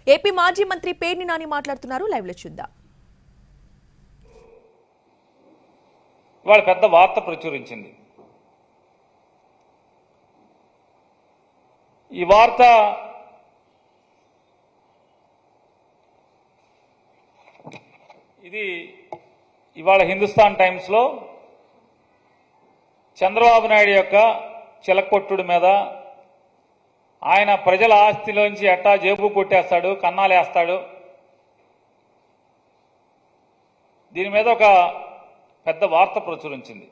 AP మాజీ మంత్రి పేర్ని నాని మాట్లాడుతున్నారు లైవ్ లో చూద్దాం ఇవాళ పెద్ద వార్త ప్రచురించింది ఈ వార్త ఇది ఇవాళ హిందుస్థాన్ టైమ్స్లో చంద్రబాబు నాయుడు యొక్క చిలకొట్టుడి మీద ఆయన ప్రజల ఆస్తిలోంచి ఎట్టా జేబు కొట్టేస్తాడు కన్నాలేస్తాడు దీని మీద ఒక పెద్ద వార్త ప్రచురించింది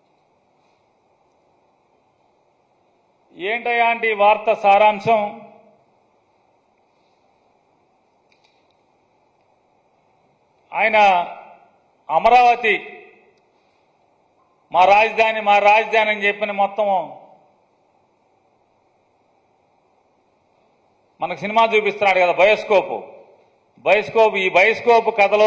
ఏంటయ్యా అంటే ఈ వార్త సారాంశం ఆయన అమరావతి మా రాజధాని మా రాజధాని అని చెప్పిన మొత్తం మనకు సినిమా చూపిస్తున్నాడు కదా బయోస్కోప్ బయోస్కోప్ ఈ బయోస్కోప్ కథలో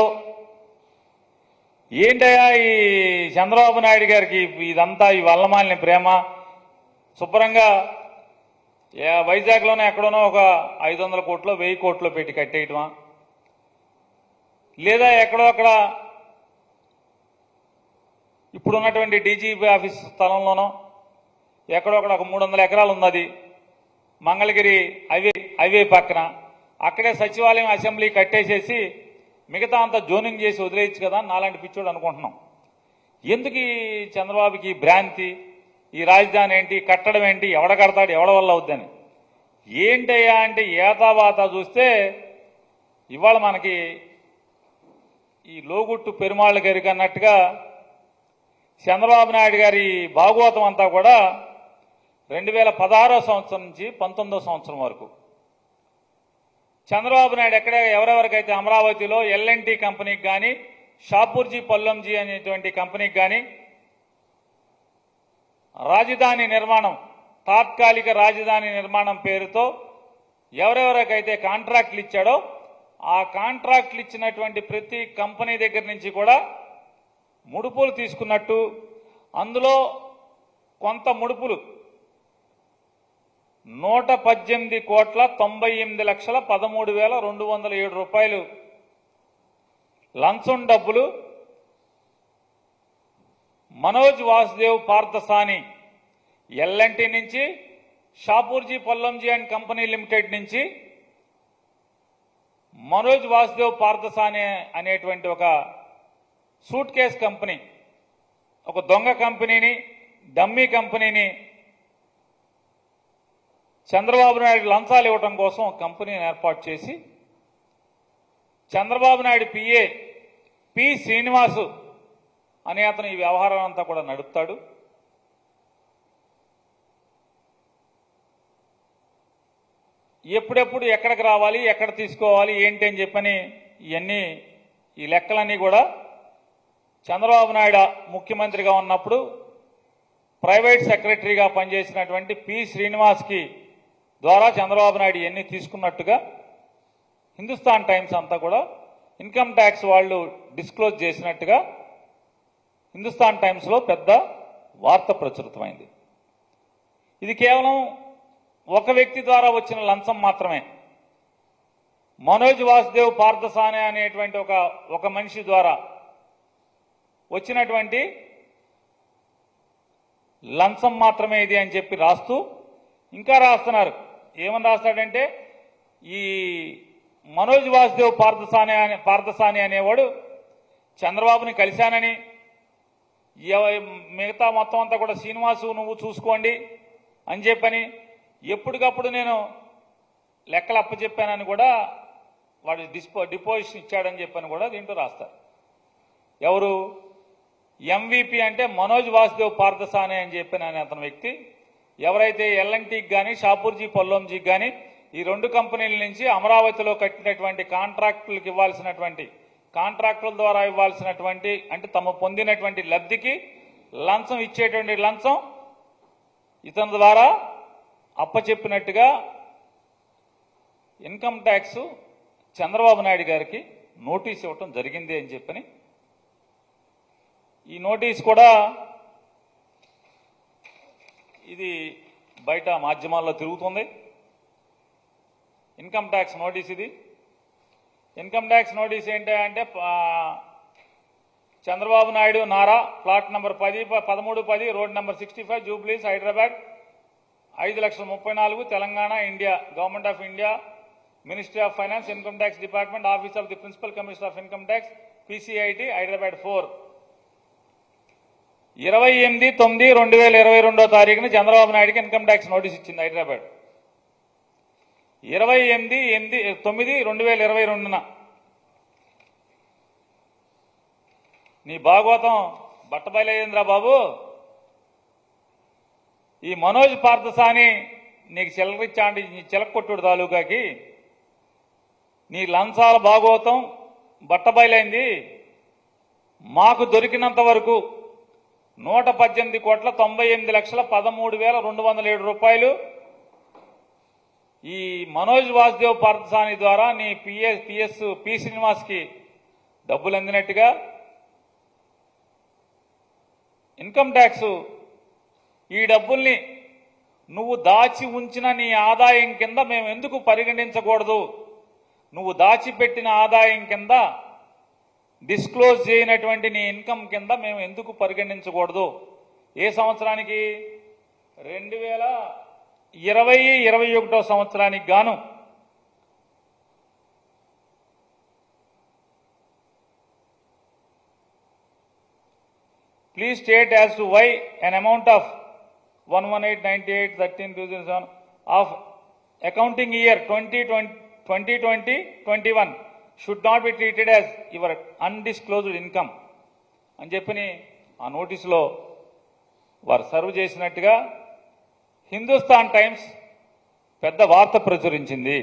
ఏంటయ్యా ఈ చంద్రబాబు నాయుడు గారికి ఇదంతా ఈ వల్లమాలిన ప్రేమ శుభ్రంగా ఏ- వైజాగ్లోనే ఎక్కడోనో ఒక ఐదు వందల కోట్లు వెయ్యి కోట్లు పెట్టి కట్టేయటమా లేదా ఎక్కడో అక్కడ ఇప్పుడు ఉన్నటువంటి డీజీపీ ఆఫీస్ స్థలంలోనో ఎక్కడో అక్కడ ఒక మూడు వందల ఎకరాలు ఉన్నది మంగళగిరి హైవే హైవే పక్కన అక్కడే సచివాలయం అసెంబ్లీ కట్టేసేసి మిగతా అంతా జోనింగ్ చేసి వదిలేయచ్చు కదా అని నాలాంటి పిచ్చోడు అనుకుంటున్నాం ఎందుకు ఈ చంద్రబాబుకి ఈ భ్రాంతి ఈ రాజధాని ఏంటి కట్టడం ఏంటి ఎవడ కడతాడు ఎవడ వల్ల అవుద్దని ఏంటయ్యా అంటే ఏతావాత చూస్తే ఇవాళ మనకి ఈ లోగుట్టు పెరుమాళ్ళ గారికి అన్నట్టుగా చంద్రబాబు నాయుడు గారి భాగవతం అంతా కూడా రెండు వేల పదహారో సంవత్సరం నుంచి పంతొమ్మిదో సంవత్సరం వరకు చంద్రబాబు నాయుడు ఎక్కడ ఎవరెవరికైతే అమరావతిలో ఎల్ఎన్టీ కంపెనీకి కానీ షాపూర్జీ పల్లంజీ అనేటువంటి కంపెనీకి కానీ రాజధాని నిర్మాణం తాత్కాలిక రాజధాని నిర్మాణం పేరుతో ఎవరెవరికైతే కాంట్రాక్ట్లు ఇచ్చాడో ఆ కాంట్రాక్ట్లు ఇచ్చినటువంటి ప్రతి కంపెనీ దగ్గర నుంచి కూడా ముడుపులు తీసుకున్నట్టు అందులో కొంత ముడుపులు నూట పద్దెనిమిది కోట్ల తొంభై ఎనిమిది లక్షల పదమూడు వేల రెండు వందల ఏడు రూపాయలు లంచం డబ్బులు మనోజ్ వాసుదేవ్ పార్థసాని ఎల్ఎన్టీ నుంచి Shapoorji Pallonji and company limited నుంచి మనోజ్ వాసుదేవ్ పార్థసాని అనేటువంటి ఒక సూట్ కేస్ కంపెనీ ఒక దొంగ కంపెనీని డమ్మీ కంపెనీని చంద్రబాబు నాయుడు లంచాలు ఇవ్వటం కోసం ఒక కంపెనీని ఏర్పాటు చేసి చంద్రబాబు నాయుడు పిఏ పి శ్రీనివాసు అనే అతను ఈ వ్యవహారం అంతా కూడా నడుపుతాడు ఎప్పుడెప్పుడు ఎక్కడికి రావాలి ఎక్కడ తీసుకోవాలి ఏంటి అని చెప్పని ఇవన్నీ ఈ లెక్కలన్నీ కూడా చంద్రబాబు నాయుడు ముఖ్యమంత్రిగా ఉన్నప్పుడు ప్రైవేట్ సెక్రటరీగా పనిచేసినటువంటి పి శ్రీనివాస్కి ద్వారా చంద్రబాబు నాయుడు ఇవన్నీ తీసుకున్నట్టుగా హిందుస్థాన్ టైమ్స్ అంతా కూడా ఇన్కమ్ ట్యాక్స్ వాళ్ళు డిస్క్లోజ్ చేసినట్టుగా హిందుస్థాన్ టైమ్స్లో పెద్ద వార్త ప్రచురితమైంది ఇది కేవలం ఒక వ్యక్తి ద్వారా వచ్చిన లంచం మాత్రమే మనోజ్ వాసుదేవ్ పార్థసానే అనేటువంటి ఒక ఒక మనిషి ద్వారా వచ్చినటువంటి లంచం మాత్రమే ఇది అని చెప్పి రాస్తూ ఇంకా రాస్తున్నారు ఏమని రాస్తాడంటే ఈ మనోజ్ వాసుదేవ్ పార్థసాని అనే పార్థసాని అనేవాడు చంద్రబాబుని కలిశానని ఎవ- మిగతా మొత్తం అంతా కూడా శ్రీనివాసు నువ్వు చూసుకోండి అని చెప్పని ఎప్పటికప్పుడు నేను లెక్కలు అప్పచెప్పానని కూడా వాడు డిస్పో డిపోజిషన్ ఇచ్చాడని చెప్పని కూడా దీంట్లో రాస్తారు ఎవరు ఎంవిపి అంటే మనోజ్ వాసుదేవ్ పార్థసాని అని చెప్పిన అనే అతని వ్యక్తి ఎవరైతే ఎల్ఎన్టీకి కానీ షాపూర్జీ పొల్లంజీకి కానీ ఈ రెండు కంపెనీల నుంచి అమరావతిలో కట్టినటువంటి కాంట్రాక్టులకు ఇవ్వాల్సినటువంటి కాంట్రాక్టుల ద్వారా ఇవ్వాల్సినటువంటి అంటే తమ పొందినటువంటి లబ్ధికి లంచం ఇచ్చేటువంటి లంచం ఇతని ద్వారా అప్పచెప్పినట్టుగా ఇన్కమ్ ట్యాక్స్ చంద్రబాబు నాయుడు గారికి నోటీస్ ఇవ్వటం జరిగింది అని చెప్పని ఈ నోటీస్ కూడా ఇది బయట మాధ్యమాల్లో తిరుగుతుంది ఇన్కమ్ ట్యాక్స్ నోటీస్ ఇది ఇన్కమ్ ట్యాక్స్ నోటీస్ ఏంటి అంటే ఆ, చంద్రబాబు నాయుడు నారా ప్లాట్ నంబర్ పది ప- పదమూడు పది road number sixty five Jubilees Hyderabad ఐదు లక్షల ముప్పై నాలుగు Telangana India government of India ministry of finance income tax department office of the principal commissioner of income tax PCIT Hyderabad four ఇరవై ఎనిమిది తొమ్మిది రెండు వేల ఇరవై రెండో తారీఖున చంద్రబాబు నాయుడుకి ఇన్కమ్ ట్యాక్స్ నోటీస్ ఇచ్చింది హైదరాబాద్ ఇరవై ఎనిమిది ఎనిమిది తొమ్మిది రెండు వేల ఇరవై రెండున నీ భాగవతం బట్టబయలయ్యేంద్రా బాబు ఈ మనోజ్ పార్థసాని నీకు చిల్లరిచ్చాండి నీ చిలకొట్టుడు తాలూకాకి నీ లంచాల భాగవతం బట్టబయలైంది మాకు దొరికినంత వరకు నూట పద్దెనిమిది కోట్ల తొంభై ఎనిమిది లక్షల పదమూడు వేల రెండు వందల ఏడు రూపాయలు ఈ మనోజ్ వాసుదేవ్ పార్థసాని ద్వారా నీ పిఎస్ పిఎస్ పి శ్రీనివాస్కి డబ్బులు అందినట్టుగా ఇన్కమ్ ట్యాక్స్ ఈ డబ్బుల్ని నువ్వు దాచి ఉంచిన నీ ఆదాయం కింద మేము ఎందుకు పరిగణించకూడదు నువ్వు దాచిపెట్టిన ఆదాయం కింద డిస్క్లోజ్ చేయనటువంటి నీ ఇన్కమ్ కింద మేము ఎందుకు పరిగణించకూడదు ఏ సంవత్సరానికి రెండు వేల ఇరవై ఇరవై ఒకటో సంవత్సరానికి గాను Please state as to why an amount of 11898 13 of accounting year 2020 21 should not be treated as your undisclosed income అని చెప్పని ఆ నోటీసులో వారు సర్వ్ చేసినట్టుగా హిందుస్థాన్ టైమ్స్ పెద్ద వార్త ప్రచురించింది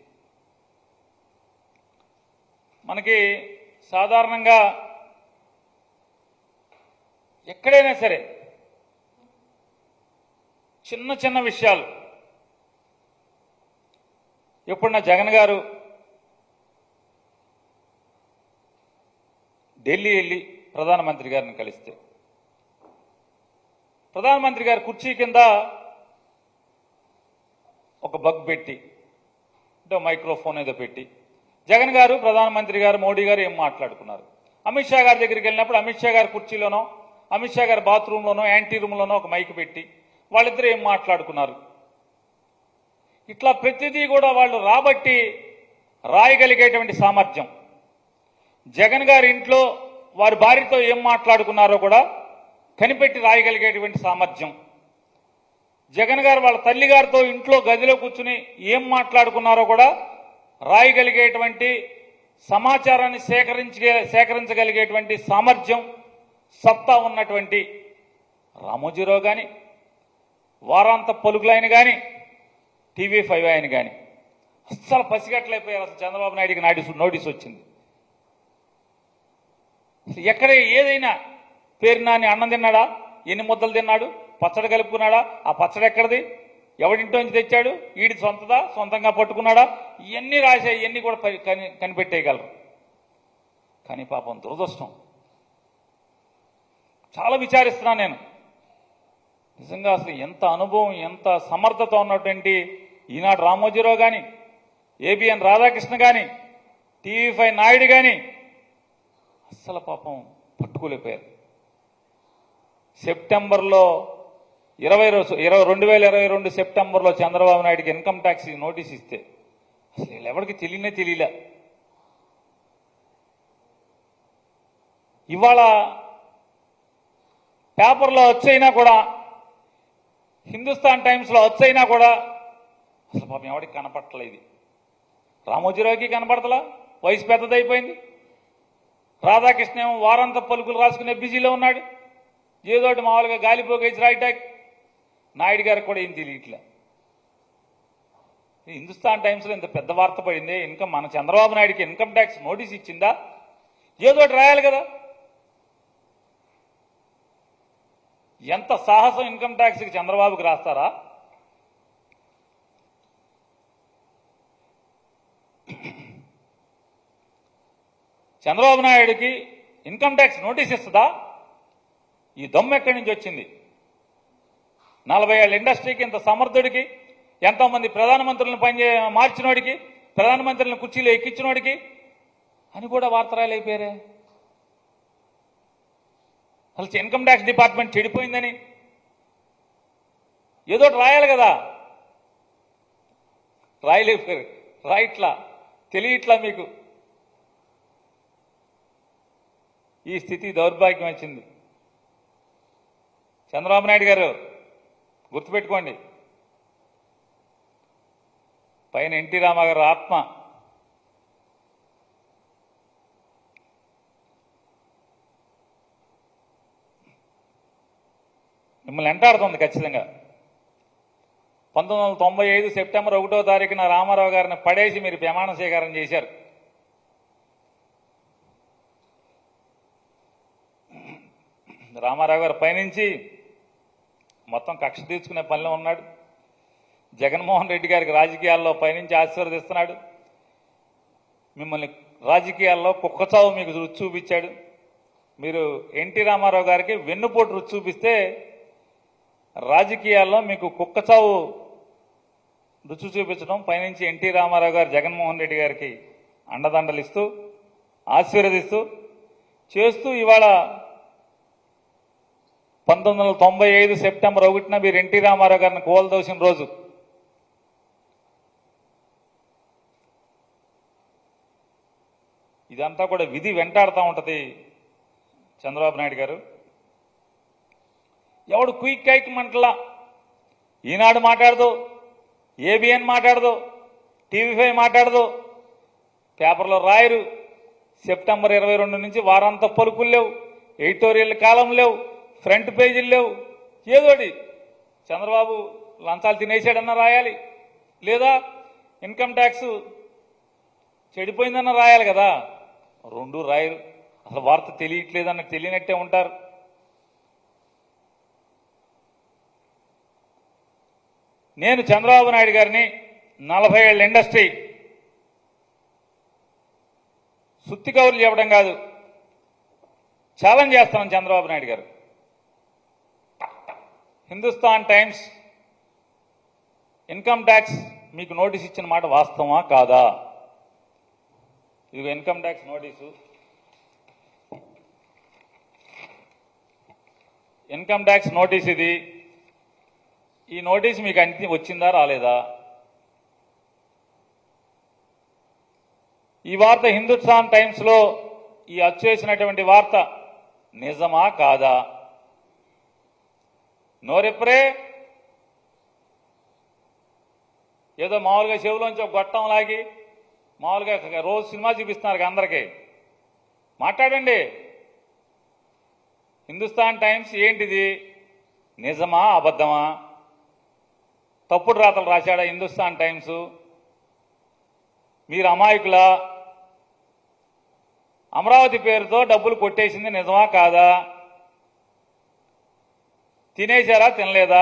మనకి సాధారణంగా ఎక్కడైనా సరే చిన్న చిన్న విషయాలు ఎప్పుడన్నా జగన్ గారు ఢిల్లీ వెళ్ళి ప్రధానమంత్రి గారిని కలిస్తే ప్రధానమంత్రి గారి కుర్చీ కింద ఒక బగ్ పెట్టి అంటే మైక్రోఫోన్ ఏదో పెట్టి జగన్ గారు ప్రధానమంత్రి గారు మోడీ గారు ఏం మాట్లాడుకున్నారు అమిత్ షా గారి దగ్గరికి వెళ్ళినప్పుడు అమిత్ షా గారి కుర్చీలోనో అమిత్ షా గారి బాత్రూంలోనో యాంటీ రూమ్లోనో ఒక మైక్ పెట్టి వాళ్ళిద్దరూ ఏం మాట్లాడుకున్నారు ఇట్లా ప్రతిదీ కూడా వాళ్ళు రాబట్టి రాయగలిగేటువంటి సామర్థ్యం జగన్ గారి ఇంట్లో వారి భార్యతో ఏం మాట్లాడుకున్నారో కూడా కనిపెట్టి రాయగలిగేటువంటి సామర్థ్యం జగన్ గారు వాళ్ళ తల్లి గారితో ఇంట్లో గదిలో కూర్చుని ఏం మాట్లాడుకున్నారో కూడా రాయగలిగేటువంటి సమాచారాన్ని సేకరించే సేకరించగలిగేటువంటి సామర్థ్యం సత్తా ఉన్నటువంటి రామోజీరావు కానీ వారాంత పలుకులైన కానీ టీవీ ఫైవ్ ఆయన కానీ అస్సలు పసిగట్లయిపోయారు అసలు చంద్రబాబు నాయుడికి నాటి నోటీస్ వచ్చింది అసలు ఎక్కడ ఏదైనా పేరు నాని అన్నం తిన్నాడా ఎన్ని ముద్దలు తిన్నాడు పచ్చడి కలుపుకున్నాడా ఆ పచ్చడి ఎక్కడిది ఎవడింటో నుంచి తెచ్చాడు ఈడి సొంతదా సొంతంగా పట్టుకున్నాడా ఇవన్నీ రాసే ఇవన్నీ కూడా పరి- కని కనిపెట్టేయగలరు కానీ పాపం దురదృష్టం చాలా విచారిస్తున్నాను నేను నిజంగా అసలు ఎంత అనుభవం ఎంత సమర్థత ఉన్నటువంటి ఈనాడు రామోజీరావు కానీ ఏబిఎన్ రాధాకృష్ణ కానీ టీవీ ఫైవ్ నాయుడు కానీ అస్సలు పాపం పట్టుకోలేకపోయారు సెప్టెంబర్లో ఇరవై రోజు ఇరవై రెండు వేల ఇరవై రెండు సెప్టెంబర్లో చంద్రబాబు నాయుడికి ఇన్కమ్ ట్యాక్స్ నోటీస్ ఇస్తే అసలు వీళ్ళు ఎవరికి తెలియనే తెలియలే ఇవాళ పేపర్లో వచ్చైనా కూడా హిందుస్థాన్ టైమ్స్లో వచ్చైనా కూడా అసలు పాపం ఎవరికి కనపట్టలేదు రామోజీరావుకి కనపడతలా వయసు పెద్దదైపోయింది రాధాకృష్ణ ఏమో వారాంత పలుకులు రాసుకునే బిజీలో ఉన్నాడు ఏదో ఒకటి మామూలుగా గాలిపోగేసి రాయటాక్ నాయుడు గారికి కూడా ఏం తెలియట్లే ఈ హిందుస్థాన్ టైమ్స్లో ఇంత పెద్ద వార్త పడింది ఇన్కమ్ మన చంద్రబాబు నాయుడికి ఇన్కమ్ ట్యాక్స్ నోటీస్ ఇచ్చిందా ఏదో ఒకటి రాయాలి కదా ఎంత సాహసం ఇన్కమ్ ట్యాక్స్కి చంద్రబాబుకి రాస్తారా చంద్రబాబు నాయుడికి ఇన్కమ్ ట్యాక్స్ నోటీస్ ఇస్తుందా ఈ దమ్ము ఎక్కడి నుంచి వచ్చింది నలభై ఏళ్ళ ఇండస్ట్రీకి ఇంత సమర్థుడికి ఎంతో మంది ప్రధానమంత్రులను పనిచే మార్చినోడికి ప్రధానమంత్రులను కుర్చీలో ఎక్కించినోడికి అని కూడా వార్త రాయలేకపోయారే అసలు ఇన్కమ్ ట్యాక్స్ డిపార్ట్మెంట్ చెడిపోయిందని ఏదో ఒకటి రాయాలి కదా రాయలేకపోయారు రాయిట్లా తెలియట్లా మీకు ఈ స్థితి దౌర్భాగ్యం వచ్చింది చంద్రబాబు నాయుడు గారు గుర్తుపెట్టుకోండి పైన ఎన్టీ రామాగారు ఆత్మ మిమ్మల్ని ఎంటాడుతుంది ఖచ్చితంగా పంతొమ్మిది వందల తొంభై ఐదు సెప్టెంబర్ ఒకటో తారీఖున రామారావు గారిని పడేసి మీరు ప్రమాణ స్వీకారం చేశారు రామారావు గారు పైనుంచి మొత్తం కక్ష తీర్చుకునే పనిలో ఉన్నాడు జగన్మోహన్ రెడ్డి గారికి రాజకీయాల్లో పైనుంచి ఆశీర్వదిస్తున్నాడు మిమ్మల్ని రాజకీయాల్లో కుక్కచావు మీకు రుచి చూపించాడు మీరు ఎన్టీ రామారావు గారికి వెన్నుపోటు రుచి చూపిస్తే రాజకీయాల్లో మీకు కుక్కచావు రుచి చూపించడం పైనుంచి ఎన్టీ రామారావు గారు జగన్మోహన్ రెడ్డి గారికి అండదండలు ఇస్తూ ఆశీర్వదిస్తూ చేస్తూ ఇవాళ పంతొమ్మిది వందల తొంభై ఐదు సెప్టెంబర్ ఒకటిన మీరు ఎన్టీ రామారావు గారిని కోల్దోసిన రోజు ఇదంతా కూడా విధి వెంటాడుతూ ఉంటది చంద్రబాబు నాయుడు గారు ఎవడు క్విక్ కైక్ మంటలా ఈనాడు మాట్లాడదు ఏబిఎన్ మాట్లాడదు టీవీ ఫైవ్ మాట్లాడదు పేపర్లో రాయరు సెప్టెంబర్ ఇరవై రెండు నుంచి వారాంత పలుకులు లేవు ఎడిటోరియల్ కాలం లేవు ఫ్రంట్ పేజీలు లేవు ఏదోటి చంద్రబాబు లంచాలు తినేసాడన్న రాయాలి లేదా ఇన్కమ్ ట్యాక్స్ చెడిపోయిందన్న రాయాలి కదా రెండు రాయరు అసలు వార్త తెలియట్లేదన్న తెలియనట్టే ఉంటారు నేను చంద్రబాబు నాయుడు గారిని నలభై ఏళ్ళ ఇండస్ట్రీ సుత్తి కౌరులు చెప్పడం కాదు ఛాలెంజ్ చేస్తాను చంద్రబాబు నాయుడు గారు హిందుస్థాన్ టైమ్స్ ఇన్కమ్ ట్యాక్స్ మీకు నోటీస్ ఇచ్చిన మాట వాస్తవమా కాదా ఇది income tax notice income tax notice ఇది ఈ నోటీస్ మీకు అంతి వచ్చిందా రాలేదా ఈ వార్త హిందుస్థాన్ టైమ్స్ లో ఈ అచ్చేసినటువంటి వార్త నిజమా కాదా నోరెప్పరే ఏదో మామూలుగా చెవులోంచి ఒక గొట్టం లాగి మామూలుగా రోజు సినిమా చూపిస్తున్నారు కదా అందరికీ మాట్లాడండి హిందుస్థాన్ టైమ్స్ ఏంటిది నిజమా అబద్ధమా తప్పుడు రాతలు రాశాడా హిందుస్థాన్ టైమ్స్ మీరు అమాయకులా అమరావతి పేరుతో డబ్బులు కొట్టేసింది నిజమా కాదా తినేశారా తినలేదా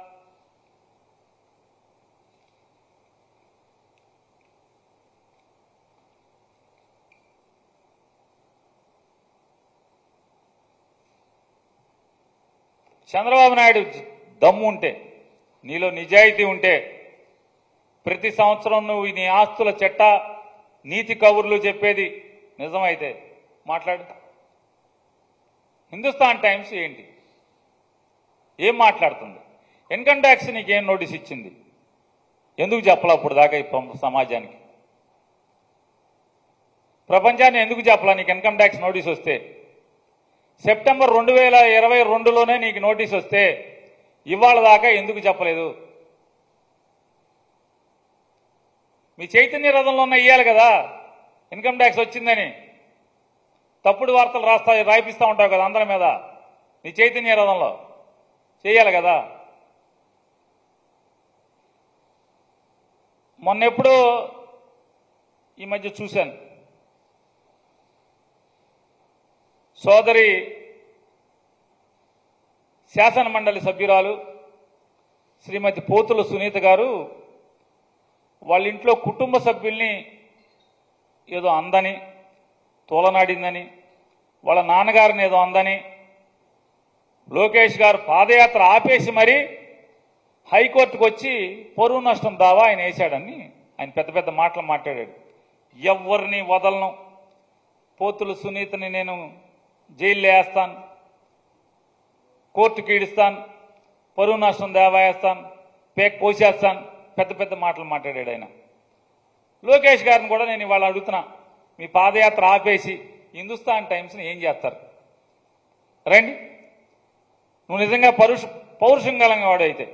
చంద్రబాబు నాయుడు దమ్ము ఉంటే నీలో నిజాయితీ ఉంటే ప్రతి సంవత్సరం నువ్వు నీ ఆస్తుల చెట్ట నీతి కబుర్లు చెప్పేది నిజమైతే మాట్లాడు హిందుస్థాన్ టైమ్స్ ఏంటి ఏం మాట్లాడుతుంది ఇన్కమ్ ట్యాక్స్ నీకేం నోటీస్ ఇచ్చింది ఎందుకు చెప్పలా అప్పుడు దాకా ఈ పం- సమాజానికి ప్రపంచాన్ని ఎందుకు చెప్పలా నీకు ఇన్కమ్ ట్యాక్స్ నోటీస్ వస్తే సెప్టెంబర్ రెండు వేల ఇరవై రెండులోనే నీకు నోటీస్ వస్తే ఇవాళ దాకా ఎందుకు చెప్పలేదు మీ చైతన్య రథంలో ఉన్న ఇయ్యాలి కదా ఇన్కమ్ ట్యాక్స్ వచ్చిందని తప్పుడు వార్తలు రాస్తా రాయిపిస్తా ఉంటావు కదా అందరి మీద నీ చైతన్య రథంలో చేయాలి కదా మొన్న ఎప్పుడో ఈ మధ్య చూశాను సోదరి శాసన మండలి సభ్యురాలు శ్రీమతి పోతుల సునీత గారు వాళ్ళ ఇంట్లో కుటుంబ సభ్యుల్ని ఏదో అందని తోలనాడిందని వాళ్ళ నాన్నగారిని ఏదో అందని లోకేష్ గారు పాదయాత్ర ఆపేసి మరీ హైకోర్టుకు వచ్చి పరువు నష్టం దావా ఆయన వేశాడని ఆయన పెద్ద పెద్ద మాటలు మాట్లాడాడు ఎవరిని వదలను పోతులు సునీతని నేను జైల్లో వేస్తాను కోర్టుకి ఈడుస్తాను పరువు నష్టం దేవాయేస్తాను పేక్ పోసేస్తాను పెద్ద పెద్ద మాటలు మాట్లాడాడు ఆయన లోకేష్ గారిని కూడా నేను ఇవాళ అడుగుతున్నా మీ పాదయాత్ర ఆపేసి హిందుస్థాన్ టైమ్స్ని ఏం చేస్తారు రండి నువ్వు నిజంగా పరుష పౌరుషం గలంగా వాడైతే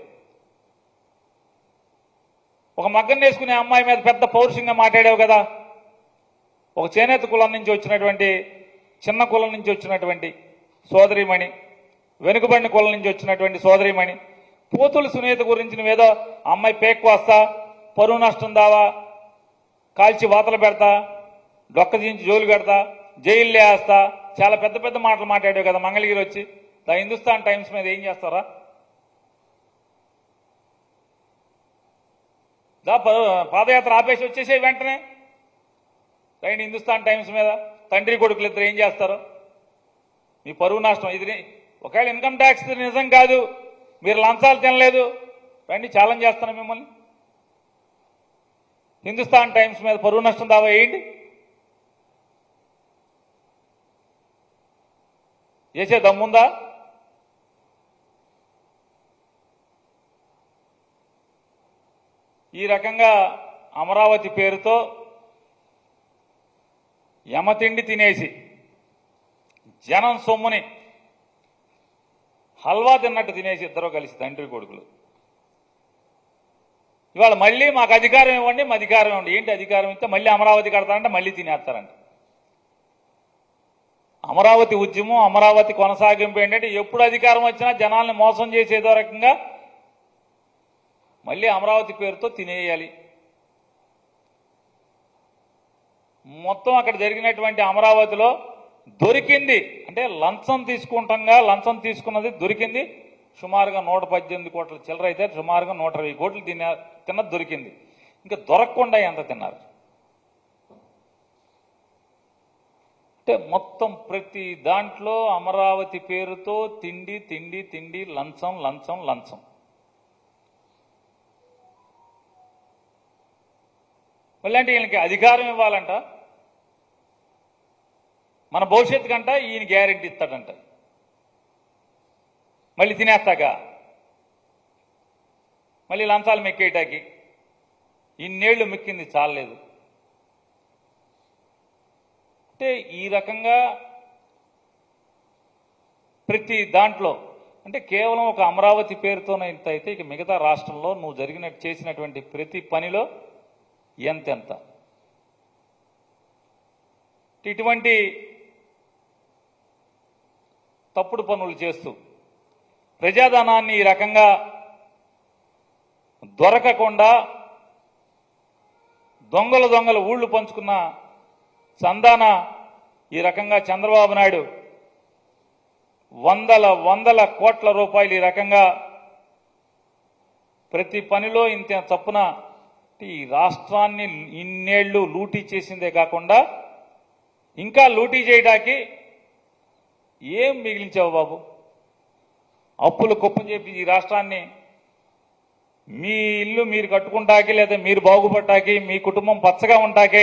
ఒక మగ్గం వేసుకునే అమ్మాయి మీద పెద్ద పౌరుషంగా మాట్లాడావు కదా ఒక చేనేత కులం నుంచి వచ్చినటువంటి చిన్న కులం నుంచి వచ్చినటువంటి సోదరిమణి వెనుకబడిన కులం నుంచి వచ్చినటువంటి సోదరిమణి పోతుల సునీత గురించి నువ్వేదో అమ్మాయి పేక్ వస్తా పరువు నష్టం దావా కాల్చి వాతలు పెడతా డొక్క దించి జోలు పెడతా జైల్లో వేస్తా చాలా పెద్ద పెద్ద మాటలు మాట్లాడావు కదా మంగళగిరి వచ్చి ద హిందుస్థాన్ టైమ్స్ మీద ఏం చేస్తారా దా ప- పాదయాత్ర ఆపేసి వచ్చేసే వెంటనే రైట్ హిందుస్థాన్ టైమ్స్ మీద తండ్రి కొడుకులు ఇద్దరు ఏం చేస్తారు మీ పరువు నష్టం ఇది ఒకవేళ ఇన్కమ్ ట్యాక్స్ నిజం కాదు మీరు లంచాలు తినలేదు రండి ఛాలెంజ్ చేస్తాను మిమ్మల్ని హిందుస్థాన్ టైమ్స్ మీద పరువు నష్టం దావా వేయండి చేసే దమ్ముందా ఈ రకంగా అమరావతి పేరుతో యమతిండి తినేసి జనం సొమ్ముని హల్వా తిన్నట్టు తినేసి ఇద్దరు కలిసి తండ్రి కొడుకులు ఇవాళ మళ్ళీ మాకు అధికారం ఇవ్వండి మా అధికారం ఇవ్వండి ఏంటి అధికారం ఇస్తే మళ్ళీ అమరావతి కడతారంటే మళ్ళీ తినేస్తారంట అమరావతి ఉద్యమం అమరావతి కొనసాగింపు ఏంటంటే ఎప్పుడు అధికారం వచ్చినా జనాల్ని మోసం చేసేదో రకంగా మళ్ళీ అమరావతి పేరుతో తినేయాలి మొత్తం అక్కడ జరిగినటువంటి అమరావతిలో దొరికింది అంటే లంచం తీసుకుంటాంగా లంచం తీసుకున్నది దొరికింది సుమారుగా నూట పద్దెనిమిది కోట్ల చిల్లర అయితే సుమారుగా నూట ఇరవై కోట్లు తిన్న తిన్నది దొరికింది ఇంకా దొరకకుండా ఎంత తిన్నారు అంటే మొత్తం ప్రతి దాంట్లో అమరావతి పేరుతో తిండి తిండి తిండి లంచం లంచం లంచం మళ్ళీ అంటే వీళ్ళకి అధికారం ఇవ్వాలంట మన భవిష్యత్తు కంట ఈయన గ్యారెంటీ ఇస్తాడంట మళ్ళీ తినేస్తాక మళ్ళీ లంచాలు మెక్కేయటాకి ఇన్నేళ్లు మెక్కింది చాలలేదు అంటే ఈ రకంగా ప్రతి దాంట్లో అంటే కేవలం ఒక అమరావతి పేరుతోనే ఇంత అయితే ఇక మిగతా రాష్ట్రంలో నువ్వు జరిగినట్టు చేసినటువంటి ప్రతి పనిలో ఎంతెంత ఇటువంటి తప్పుడు పనులు చేస్తూ ప్రజాధనాన్ని ఈ రకంగా దొరకకుండా దొంగలు దొంగలు ఊళ్ళు పంచుకున్న చందాన ఈ రకంగా చంద్రబాబు నాయుడు వందల వందల కోట్ల రూపాయలు ఈ రకంగా ప్రతి పనిలో ఇంత చప్పున ఈ రాష్ట్రాన్ని ఇన్నేళ్లు లూటీ చేసిందే కాకుండా ఇంకా లూటీ చేయడానికి ఏం మిగిలించావు బాబు అప్పులు కుప్పం చెప్పి ఈ రాష్ట్రాన్ని మీ ఇల్లు మీరు కట్టుకుంటాకి లేదా మీరు బాగుపడ్డాకి మీ కుటుంబం పచ్చగా ఉంటాకే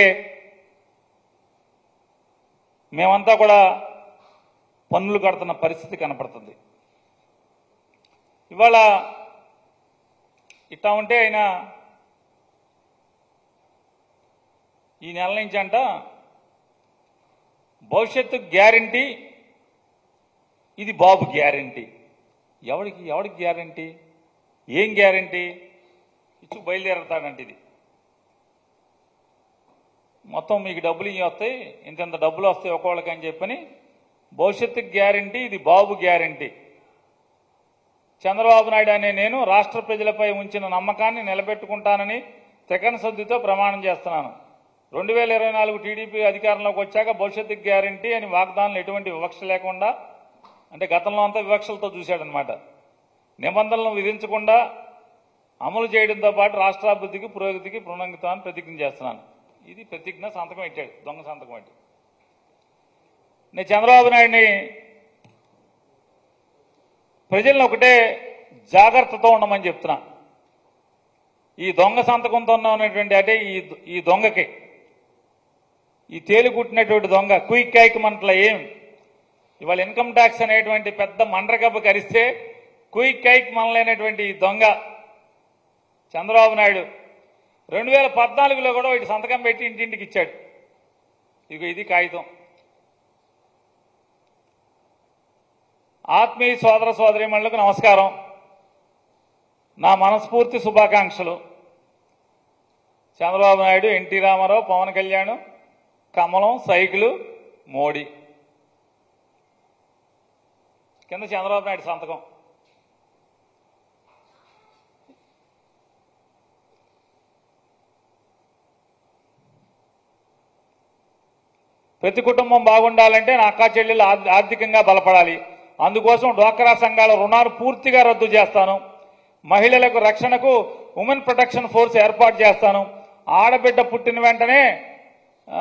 మేమంతా కూడా పన్నులు కడుతున్న పరిస్థితి కనపడుతుంది ఇవాళ ఇట్టా ఉంటే ఆయన ఈ నెల నుంచి అంట భవిష్యత్తు గ్యారంటీ ఇది బాబు గ్యారంటీ ఎవడికి ఎవడికి గ్యారంటీ ఏం గ్యారంటీ ఇచ్చు బయలుదేరతాడంట ఇది మొత్తం మీకు డబ్బులు ఇవి వస్తాయి ఇంత డబ్బులు వస్తాయి ఒక్కొక్కడికి అని చెప్పని భవిష్యత్తుకి గ్యారంటీ ఇది బాబు గ్యారంటీ చంద్రబాబు నాయుడు అనే నేను రాష్ట్ర ప్రజలపై ఉంచిన నమ్మకాన్ని నిలబెట్టుకుంటానని సెకండ్ సద్దుతో ప్రమాణం చేస్తున్నాను రెండు వేల ఇరవై నాలుగు టీడీపీ అధికారంలోకి వచ్చాక భవిష్యత్తుకి గ్యారంటీ అని వాగ్దానాలు ఎటువంటి వివక్ష లేకుండా అంటే గతంలో అంతా వివక్షలతో చూశాడనమాట నిబంధనలను విధించకుండా అమలు చేయడంతో పాటు రాష్ట్రాభివృద్ధికి పురోగతికి పునరంగితాన్ని ప్రతిజ్ఞ చేస్తున్నాను ఇది ప్రతిజ్ఞ సంతకం పెట్టాడు దొంగ సంతకం పెట్టి నేను చంద్రబాబు నాయుడిని ప్రజలను ఒకటే జాగ్రత్తతో ఉండమని చెప్తున్నా ఈ దొంగ సంతకంతో ఉన్నటువంటి అంటే ఈ ఈ దొంగకి ఈ తేలు కుట్టినటువంటి దొంగ క్విక్ కైక్ మంటల ఏం ఇవాళ ఇన్కమ్ ట్యాక్స్ అనేటువంటి పెద్ద మండ్రగబ్బ కరిస్తే క్విక్ కైక్ మనలైనటువంటి ఈ దొంగ చంద్రబాబు నాయుడు రెండు వేల పద్నాలుగులో కూడా వీటి సంతకం పెట్టి ఇంటింటికి ఇచ్చాడు ఇక ఇది కాగితం ఆత్మీయ సోదర సోదరీమణులకు నమస్కారం నా మనస్ఫూర్తి శుభాకాంక్షలు చంద్రబాబు నాయుడు ఎన్టీ రామారావు పవన్ కళ్యాణ్ కమలం సైకిలు మోడీ కింద చంద్రబాబు నాయుడు సంతకం ప్రతి కుటుంబం బాగుండాలంటే నా అక్కా చెల్లెలు ఆర్థ- ఆర్థికంగా బలపడాలి అందుకోసం డ్వాక్రా సంఘాల రుణాలు పూర్తిగా రద్దు చేస్తాను మహిళలకు రక్షణకు ఉమెన్ ప్రొటెక్షన్ ఫోర్స్ ఏర్పాటు చేస్తాను ఆడబిడ్డ పుట్టిన వెంటనే ఆ,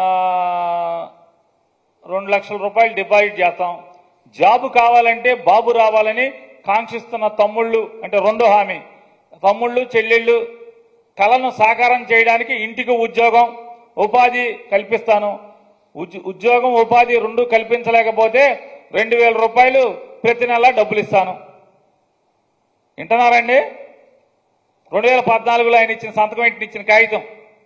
రెండు లక్షల రూపాయలు డిపాజిట్ చేస్తాం జాబు కావాలంటే బాబు రావాలని కాంక్షిస్తున్న తమ్ముళ్ళు అంటే రెండో హామీ తమ్ముళ్ళు చెల్లెళ్ళు కళను సాకారం చేయడానికి ఇంటికి ఉద్యోగం ఉపాధి కల్పిస్తాను ఉజ్- ఉద్యోగం ఉపాధి రెండు కల్పించలేకపోతే రెండు వేల రూపాయలు ప్రతి నెల డబ్బులు ఇస్తాను వింటున్నారండి రెండు వేల పద్నాలుగులో ఆయన ఇచ్చిన సంతకం ఇంటిని ఇచ్చిన కాగితం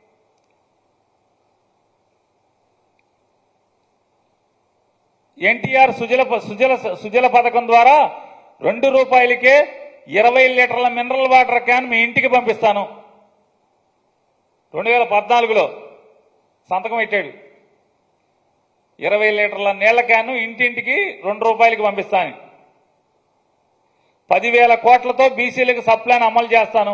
ఎన్టీఆర్ సుజల సుజల సుజల పథకం ద్వారా రెండు రూపాయలకే ఇరవై లీటర్ల మినరల్ వాటర్ క్యాన్ మీ ఇంటికి పంపిస్తాను రెండు వేల పద్నాలుగులో సంతకం పెట్టాడు ఇరవై లీటర్ల నీళ్ల క్యాను ఇంటింటికి రెండు రూపాయలకి పంపిస్తాను పదివేల కోట్లతో బీసీలకు సప్లాన్ అమలు చేస్తాను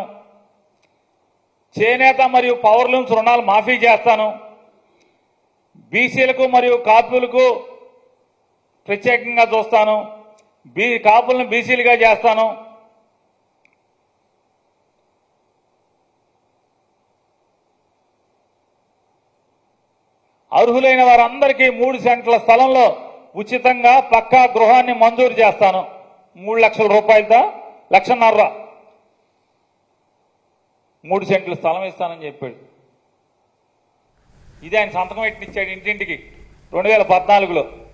చేనేత మరియు పవర్ లూమ్స్ రుణాలు మాఫీ చేస్తాను బీసీలకు మరియు కాపులకు ప్రత్యేకంగా చూస్తాను బీ కాపులను బీసీలుగా చేస్తాను అర్హులైన వారందరికీ మూడు సెంట్ల స్థలంలో ఉచితంగా పక్కా గృహాన్ని మంజూరు చేస్తాను మూడు లక్షల రూపాయలతో లక్షన్నర మూడు సెంట్ల స్థలం ఇస్తానని చెప్పాడు ఇది ఆయన సంతకం పెట్టినిచ్చాడు ఇంటింటికి రెండు వేల పద్నాలుగులో